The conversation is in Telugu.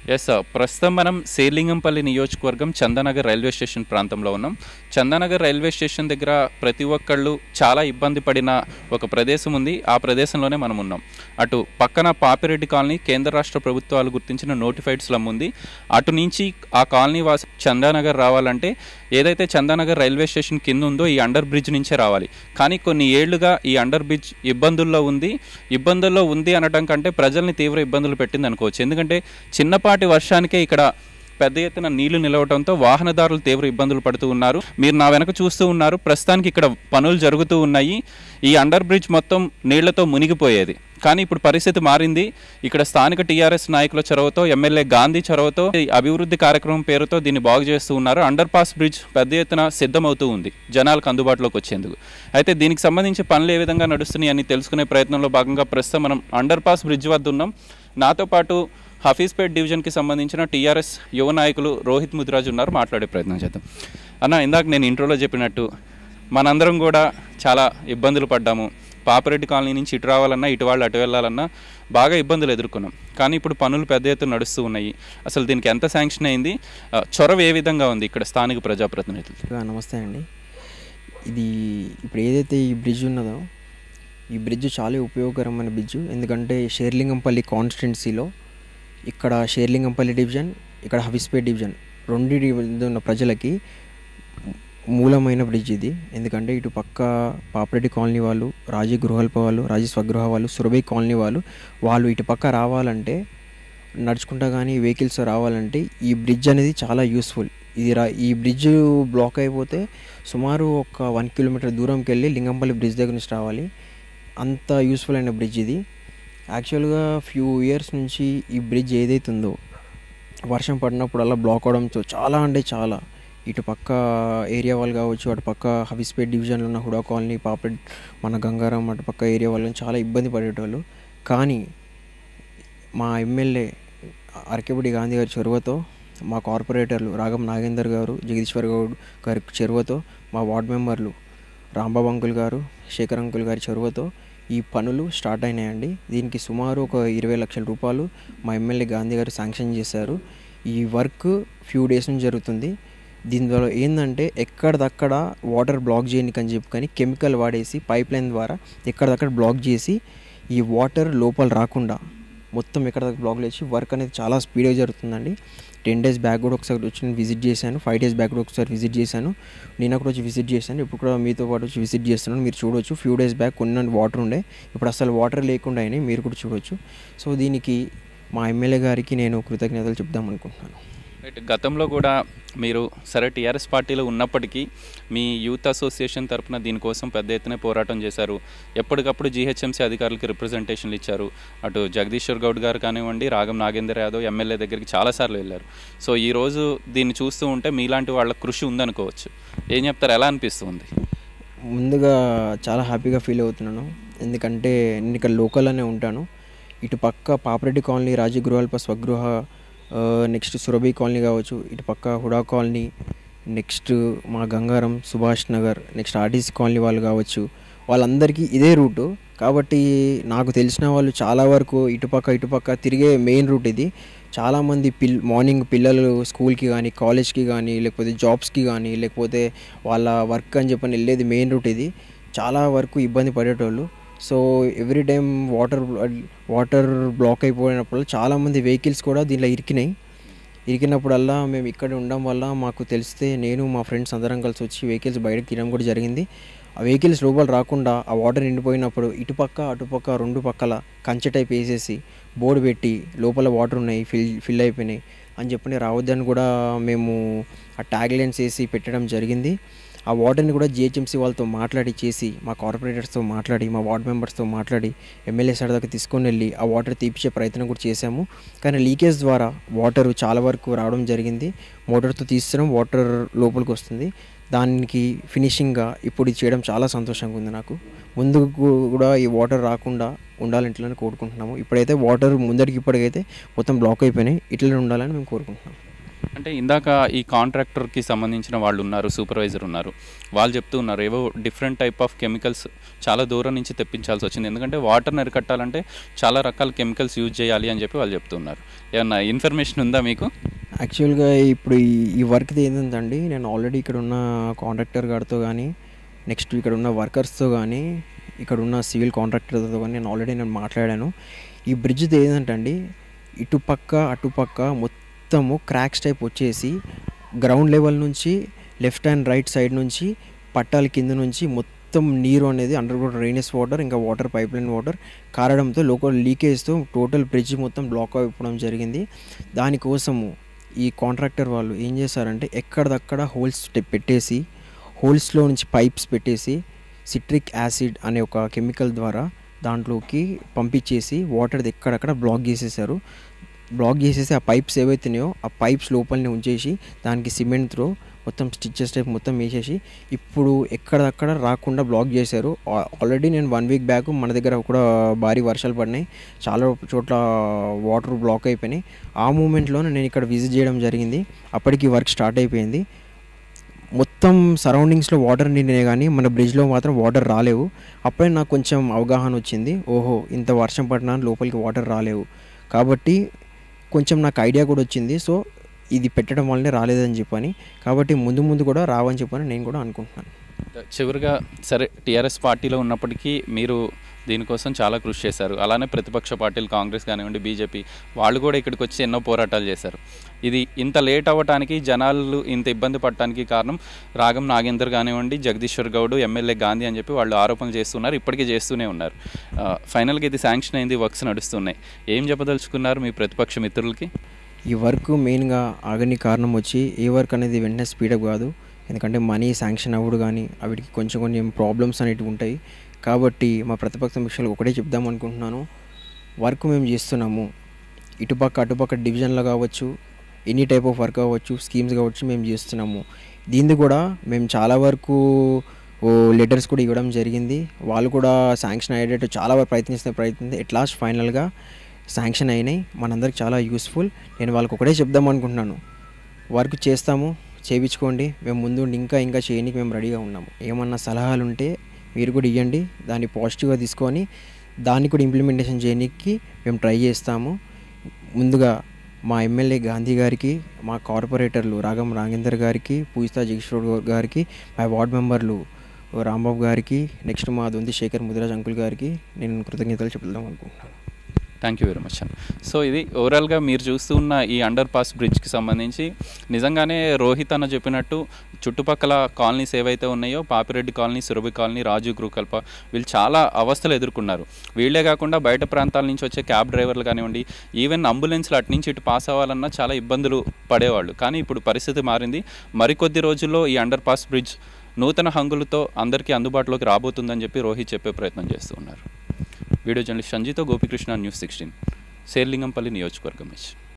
ఎస్ సార్ ప్రస్తుతం మనం శేర్లింగంపల్లి నియోజకవర్గం చందానగర్ రైల్వే స్టేషన్ ప్రాంతంలో ఉన్నాం చందానగర్ రైల్వే స్టేషన్ దగ్గర ప్రతి ఒక్కళ్ళు చాలా ఇబ్బంది పడిన ఒక ప్రదేశం ఉంది ఆ ప్రదేశంలోనే మనం ఉన్నాం అటు పక్కన పాపిరెడ్డి కాలనీ కేంద్ర రాష్ట్ర ప్రభుత్వాలు గుర్తించిన నోటిఫైడ్ స్లమ్ ఉంది అటు నుంచి ఆ కాలనీ వాసి చందానగర్ రావాలంటే ఏదైతే చందానగర్ రైల్వే స్టేషన్ కింద ఉందో ఈ అండర్ బ్రిడ్జ్ నుంచే రావాలి కానీ కొన్ని ఏళ్లుగా ఈ అండర్ బ్రిడ్జ్ ఇబ్బందుల్లో ఉంది ఇబ్బందుల్లో ఉంది అనటం కంటే ప్రజల్ని తీవ్ర ఇబ్బందులు పెట్టింది అనుకోవచ్చు ఎందుకంటే చిన్నపాటి వర్షానికే ఇక్కడ పెద్ద ఎత్తున నీళ్లు నిలవడంతో వాహనదారులు తీవ్ర ఇబ్బందులు పడుతూ ఉన్నారు మీరు నా వెనక చూస్తూ ఉన్నారు ప్రస్తుతానికి ఇక్కడ పనులు జరుగుతూ ఉన్నాయి ఈ అండర్ బ్రిడ్జ్ మొత్తం నీళ్లతో మునిగిపోయేది కానీ ఇప్పుడు పరిస్థితి మారింది ఇక్కడ స్థానిక టీఆర్ఎస్ నాయకుల చొరవతో ఎమ్మెల్యే గాంధీ చొరవతో ఈ అభివృద్ధి కార్యక్రమం పేరుతో దీన్ని బాగు చేస్తూ ఉన్నారు అండర్ పాస్ బ్రిడ్జ్ పెద్ద ఎత్తున సిద్ధమవుతూ ఉంది జనాలకు అందుబాటులోకి వచ్చేందుకు అయితే దీనికి సంబంధించి పనులు ఏ విధంగా నడుస్తున్నాయి అని తెలుసుకునే ప్రయత్నంలో భాగంగా ప్రస్తుతం మనం అండర్ పాస్ బ్రిడ్జ్ వద్ద ఉన్నాం నాతో పాటు హఫీజ్పేట్ డివిజన్కి సంబంధించిన టీఆర్ఎస్ యువ నాయకులు రోహిత్ ముదిరాజు ఉన్నారు మాట్లాడే ప్రయత్నం చేద్దాం అన్న ఇందాక నేను ఇంట్రోలో చెప్పినట్టు మనందరం కూడా చాలా ఇబ్బందులు పడ్డాము పాపరెడ్డి కాలనీ నుంచి ఇటు రావాలన్నా ఇటు వాళ్ళు అటు వెళ్ళాలన్నా బాగా ఇబ్బందులు ఎదుర్కొన్నాం కానీ ఇప్పుడు పనులు పెద్ద ఎత్తున నడుస్తూ ఉన్నాయి అసలు దీనికి ఎంత శాంక్షన్ అయింది ఆ, చొరవ ఏ విధంగా ఉంది ఇక్కడ స్థానిక ప్రజాప్రతినిధులు ఇక నమస్తే అండి ఇది ఇప్పుడు ఏదైతే ఈ బ్రిడ్జ్ ఉన్నదో ఈ బ్రిడ్జ్ చాలా ఉపయోగకరమైన బ్రిడ్జ్ ఎందుకంటే షేర్లింగంపల్లి కాన్స్టిట్యున్సీలో ఇక్కడ షేర్లింగంపల్లి డివిజన్ ఇక్కడ హవిస్పేట్ డివిజన్ రెండు డివిజన్ ఉన్న ప్రజలకి మూలమైన బ్రిడ్జ్ ఇది ఎందుకంటే ఇటు పక్క పాపరెడ్డి కాలనీ వాళ్ళు రాజీ గృహల్ప వాళ్ళు రాజీ స్వగృహ వాళ్ళు సురభి కాలనీ వాళ్ళు వాళ్ళు ఇటు పక్క రావాలంటే నడుచుకుంటా కానీ వెహికల్స్ రావాలంటే ఈ బ్రిడ్జ్ అనేది చాలా యూస్ఫుల్ ఇది రా ఈ బ్రిడ్జ్ బ్లాక్ అయిపోతే సుమారు ఒక వన్ కిలోమీటర్ దూరంకి వెళ్ళి లింగంపల్లి బ్రిడ్జ్ దగ్గర నుంచి రావాలి అంత యూస్ఫుల్ అయిన బ్రిడ్జ్ ఇది యాక్చువల్గా ఫ్యూ ఇయర్స్ నుంచి ఈ బ్రిడ్జ్ ఏదైతే ఉందో వర్షం పడినప్పుడల్లా బ్లాక్ అవడంతో చాలా అంటే చాలా ఇటు పక్క ఏరియా వాళ్ళు కావచ్చు అటు పక్క హబీస్పేట్ డివిజన్లో ఉన్న హుడా కాలనీ పాపడ్ మన గంగారం అటు పక్క ఏరియా వాళ్ళు చాలా ఇబ్బంది పడేటోళ్ళు కానీ మా ఎమ్మెల్యే అరకెబడి గాంధీ గారి చొరవతో మా కార్పొరేటర్లు రాగం నాగేందర్ గారు జగదీశ్వర్ గౌడ్ గారి చొరవతో మా వార్డ్ మెంబర్లు రాంబాబు అంకుల్ గారు శేఖర్ అంకుల్ గారి చొరవతో ఈ పనులు స్టార్ట్ అయినాయండి దీనికి సుమారు ఒక ఇరవై లక్షల రూపాయలు మా ఎమ్మెల్యే గాంధీ గారు శాంక్షన్ చేశారు ఈ వర్క్ ఫ్యూ డేస్ నుంచి జరుగుతుంది దీని ద్వారా ఏంటంటే ఎక్కడిదక్కడ వాటర్ బ్లాక్ చేయడానికి అని చెప్పి కానీ కెమికల్ వాడేసి పైప్ లైన్ ద్వారా ఎక్కడిదక్కడ బ్లాక్ చేసి ఈ వాటర్ లోపల రాకుండా మొత్తం ఎక్కడ బ్లాక్ చేసి వర్క్ అనేది చాలా స్పీడ్గా జరుగుతుందండి టెన్ డేస్ బ్యాక్ కూడా ఒకసారి వచ్చి నేను విజిట్ చేశాను ఫైవ్ డేస్ బ్యాక్ కూడా ఒకసారి విజిట్ చేశాను నేను అక్కడ వచ్చి విజిట్ చేశాను ఇప్పుడు కూడా మీతో పాటు వచ్చి విజిట్ చేస్తున్నాను మీరు చూడొచ్చు ఫ్యూ డేస్ బ్యాక్ కొన్ని వాటర్ ఉండే ఇప్పుడు అసలు వాటర్ లేకుండా అయినాయి మీరు కూడా చూడొచ్చు సో దీనికి మా ఎమ్మెల్యే గారికి నేను కృతజ్ఞతలు చెప్దాం అనుకుంటున్నాను రైట్ గతంలో కూడా మీరు సరే టీఆర్ఎస్ పార్టీలో ఉన్నప్పటికీ మీ యూత్ అసోసియేషన్ తరపున దీనికోసం పెద్ద ఎత్తున పోరాటం చేశారు ఎప్పటికప్పుడు జీహెచ్ఎంసీ అధికారులకి రిప్రజెంటేషన్లు ఇచ్చారు అటు జగదీశ్వర్ గౌడ్ గారు కానివ్వండి రాగం నాగేందర్ యాదవ్ ఎమ్మెల్యే దగ్గరికి చాలాసార్లు వెళ్ళారు సో ఈ రోజు దీన్ని చూస్తూ ఉంటే మీలాంటి వాళ్ళ కృషి ఉందనుకోవచ్చు ఏం చెప్తారు ఎలా అనిపిస్తుంది ముందుగా చాలా హ్యాపీగా ఫీల్ అవుతున్నాను ఎందుకంటే నేను ఇక్కడ లోకల్లోనే ఉంటాను ఇటు పక్క పాపరెడ్డి కాలనీ రాజీ గృహాల్ప స్వగృహ ఆ, నెక్స్ట్ సురభి కాలనీ కావచ్చు ఇటు పక్క హుడా కాలనీ నెక్స్ట్ మా Gangaram Subhash Nagar next RTC colony వాళ్ళు కావచ్చు వాళ్ళందరికీ ఇదే రూటు కాబట్టి నాకు తెలిసిన వాళ్ళు చాలా వరకు ఇటుపక్క ఇటుపక్క తిరిగే మెయిన్ రూట్ ఇది చాలామంది పిల్ మార్నింగ్ పిల్లలు స్కూల్కి కానీ కాలేజ్కి కానీ లేకపోతే జాబ్స్కి కానీ లేకపోతే వాళ్ళ వర్క్ అని చెప్పని వెళ్ళేది మెయిన్ రూట్ ఇది చాలా వరకు ఇబ్బంది పడేటోళ్ళు so every time water water block అయిపోయినప్పుడు చాలామంది వెహికల్స్ కూడా దీనిలో ఇరికినాయి ఇరికినప్పుడల్లా మేము ఇక్కడ ఉండడం వల్ల మాకు తెలిస్తే నేను మా ఫ్రెండ్స్ అందరం కలిసి వచ్చి వెహికల్స్ బయటకు తీయడం కూడా జరిగింది ఆ వెహికల్స్ లోపల రాకుండా ఆ వాటర్ నిండిపోయినప్పుడు ఇటుపక్క అటుపక్క రెండు పక్కల కంచె టైప్ వేసేసి బోర్డు పెట్టి లోపల వాటర్ ఉన్నాయి ఫిల్ ఫిల్ అయిపోయినాయి అని చెప్పని రావద్దని కూడా మేము ఆ ట్యాగ్ లైన్స్ వేసి పెట్టడం జరిగింది ఆ వాటర్ని కూడా జిహెచ్ఎంసీ వాళ్ళతో మాట్లాడి చేసి మా కార్పొరేటర్స్తో మాట్లాడి మా వార్డ్ మెంబర్స్తో మాట్లాడి ఎమ్మెల్యే సార్ దాకా తీసుకొని వెళ్ళి ఆ వాటర్ తీపిచ్చే ప్రయత్నం కూడా చేశాము కానీ లీకేజ్ ద్వారా వాటర్ చాలా వరకు రావడం జరిగింది మోటార్తో తీస్తున్నాం వాటర్ లోపలికి వస్తుంది దానికి ఫినిషింగ్గా ఇప్పుడు ఇది చేయడం చాలా సంతోషంగా ఉంది నాకు ముందు కూడా ఈ వాటర్ రాకుండా ఉండాలని ఇట్లనే కోరుకుంటున్నాము ఇప్పుడైతే వాటర్ ముందరికి ఇప్పటికైతే మొత్తం బ్లాక్ అయిపోయినాయి ఇట్లనే ఉండాలని మేము కోరుకుంటున్నాం అంటే ఇందాక ఈ కాంట్రాక్టర్కి సంబంధించిన వాళ్ళు ఉన్నారు సూపర్వైజర్ ఉన్నారు వాళ్ళు చెప్తూ ఉన్నారు ఏవో డిఫరెంట్ టైప్ ఆఫ్ కెమికల్స్ చాలా దూరం నుంచి తెప్పించాల్సి వచ్చింది ఎందుకంటే వాటర్ని అరికట్టాలంటే చాలా రకాల కెమికల్స్ యూజ్ చేయాలి అని చెప్పి వాళ్ళు చెప్తున్నారు ఏమన్నా ఇన్ఫర్మేషన్ ఉందా మీకు యాక్చువల్గా ఇప్పుడు ఈ ఈ వర్క్ది ఏంటంటే నేను ఆల్రెడీ ఇక్కడ ఉన్న కాంట్రాక్టర్ గారితో కానీ నెక్స్ట్ ఇక్కడ ఉన్న వర్కర్స్తో కానీ ఇక్కడ ఉన్న సివిల్ కాంట్రాక్టర్తో కానీ నేను ఆల్రెడీ నేను మాట్లాడాను ఈ బ్రిడ్జ్ది ఏంటంటే అండి ఇటుపక్క అటుపక్క మొత్తము క్రాక్స్ టైప్ వచ్చేసి గ్రౌండ్ లెవెల్ నుంచి లెఫ్ట్ అండ్ రైట్ సైడ్ నుంచి పట్టాల కింద నుంచి మొత్తం నీరు అనేది అండర్ గ్రౌండ్ రైనెస్ వాటర్ ఇంకా వాటర్ పైప్ లైన్ వాటర్ కారడంతో లోకల్ లీకేజ్తో టోటల్ బ్రిడ్జ్ మొత్తం బ్లాక్ అయిపోవడం జరిగింది దానికోసము ఈ కాంట్రాక్టర్ వాళ్ళు ఏం చేశారంటే ఎక్కడిదక్కడ హోల్స్ పెట్టేసి హోల్స్లో నుంచి పైప్స్ పెట్టేసి సిట్రిక్ యాసిడ్ అనే ఒక కెమికల్ ద్వారా దాంట్లోకి పంపించేసి వాటర్ ఎక్కడక్కడ బ్లాక్ చేసేసారు బ్లాక్ చేసేసి ఆ పైప్స్ ఏవైతున్నాయో ఆ పైప్స్ లోపలనే ఉంచేసి దానికి సిమెంట్తో మొత్తం స్టిచ్చెస్ టైప్ మొత్తం వేసేసి ఇప్పుడు ఎక్కడక్కడ రాకుండా బ్లాక్ చేశారు ఆల్రెడీ నేను వన్ వీక్ బ్యాక్ మన దగ్గర కూడా భారీ వర్షాలు పడినాయి చాలా చోట్ల వాటర్ బ్లాక్ అయిపోయినాయి ఆ మూమెంట్లోనే నేను ఇక్కడ విజిట్ చేయడం జరిగింది అప్పటికి వర్క్ స్టార్ట్ అయిపోయింది మొత్తం సరౌండింగ్స్లో వాటర్ నిండినాయి కానీ మన బ్రిడ్జ్లో మాత్రం వాటర్ రాలేవు అప్పుడే నాకు కొంచెం అవగాహన వచ్చింది ఓహో ఇంత వర్షం పడినా లోపలికి వాటర్ రాలేవు కాబట్టి కొంచెం నాకు ఐడియా కూడా వచ్చింది సో ఇది పెట్టడం వల్లనే రాలేదని చెప్పని కాబట్టి ముందు ముందు కూడా రావని చెప్పని నేను కూడా అనుకుంటున్నాను చివరిగా సరే టీఆర్ఎస్ పార్టీలో ఉన్నప్పటికీ మీరు దీనికోసం చాలా కృషి చేశారు అలానే ప్రతిపక్ష పార్టీలు కాంగ్రెస్ కానివ్వండి బీజేపీ వాళ్ళు కూడా ఇక్కడికి వచ్చి ఎన్నో పోరాటాలు చేశారు ఇది ఇంత లేట్ అవ్వటానికి జనాలు ఇంత ఇబ్బంది పడటానికి కారణం రాగం నాగేందర్ కానివ్వండి జగదీశ్వర్ గౌడ్ ఎమ్మెల్యే గాంధీ అని చెప్పి వాళ్ళు ఆరోపణలు చేస్తున్నారు ఇప్పటికీ చేస్తూనే ఉన్నారు ఆ, ఫైనల్గా ఇది శాంక్షన్ అయింది వర్క్స్ నడుస్తున్నాయి ఏం చెప్పదలుచుకున్నారు మీ ప్రతిపక్ష మిత్రులకి ఈ వర్క్ మెయిన్గా ఆగని కారణం వచ్చి ఏ వర్క్ అనేది వెంటనే స్పీడప్ కాదు ఎందుకంటే మనీ శాంక్షన్ అవ్వడు కానీ వీటికి కొంచెం కొంచెం ప్రాబ్లమ్స్ అనేటివి ఉంటాయి కాబట్టి మా ప్రతిపక్ష విషయాలు ఒకటే చెప్దాం అనుకుంటున్నాను వర్క్ మేము చేస్తున్నాము ఇటుపక్క అటుపక్క డివిజన్లో కావచ్చు ఎనీ టైప్ ఆఫ్ వర్క్ కావచ్చు స్కీమ్స్ కావచ్చు మేము చేస్తున్నాము దీన్ని కూడా మేము చాలా వరకు ఓ లెటర్స్ కూడా ఇవ్వడం జరిగింది వాళ్ళు కూడా శాంక్షన్ అయ్యేటట్టు చాలా వరకు ప్రయత్నిస్తున్న ప్రయత్నం ఎట్ లాస్ట్ ఫైనల్గా శాంక్షన్ అయినాయి మనందరికి చాలా యూస్ఫుల్ నేను వాళ్ళకి ఒకటే చెప్దాం అనుకుంటున్నాను వర్క్ చేస్తాము చేయించుకోండి మేము ముందు ఇంకా ఇంకా చేయడానికి మేము రెడీగా ఉన్నాము ఏమన్నా సలహాలు ఉంటే మీరు కూడా ఇవ్వండి దాన్ని పాజిటివ్గా తీసుకొని దాన్ని కూడా ఇంప్లిమెంటేషన్ చేయడానికి మేము ట్రై చేస్తాము ముందుగా మా ఎమ్మెల్యే గాంధీ గారికి మా కార్పొరేటర్లు రాగం రాగేందర్ గారికి పూజితా జగేశ్వర్ గారికి మా వార్డ్ మెంబర్లు రాంబాబు గారికి నెక్స్ట్ మా దొంతి శేఖర్ ముదిరాజ్ అంకుల్ గారికి నేను కృతజ్ఞతలు చెప్దాం అనుకుంటున్నాను థ్యాంక్ యూ వెరీ మచ్ అండి సో ఇది ఓవరాల్గా మీరు చూస్తూ ఉన్న ఈ అండర్ పాస్ బ్రిడ్జ్కి సంబంధించి నిజంగానే రోహిత్ అన్న చెప్పినట్టు చుట్టుపక్కల కాలనీస్ ఏవైతే ఉన్నాయో పాపిరెడ్డి కాలనీ సురభి కాలనీ రాజు గృకల్ప వీళ్ళు చాలా అవస్థలు ఎదుర్కొన్నారు వీళ్ళే కాకుండా బయట ప్రాంతాల నుంచి వచ్చే క్యాబ్ డ్రైవర్లు కానివ్వండి ఈవెన్ అంబులెన్స్లు అటు నుంచి ఇటు పాస్ అవ్వాలన్నా చాలా ఇబ్బందులు పడేవాళ్ళు కానీ ఇప్పుడు పరిస్థితి మారింది మరికొద్ది రోజుల్లో ఈ అండర్ పాస్ బ్రిడ్జ్ నూతన హంగులతో అందరికీ అందుబాటులోకి రాబోతుందని చెప్పి రోహిత్ చెప్పే ప్రయత్నం చేస్తూ ఉన్నారు వీడియో జర్నలిస్ట్ సంజీతో గోపికృష్ణ న్యూస్ సిక్స్టీన్ శేర్లింగంపల్లి నియోజకవర్గం నుంచి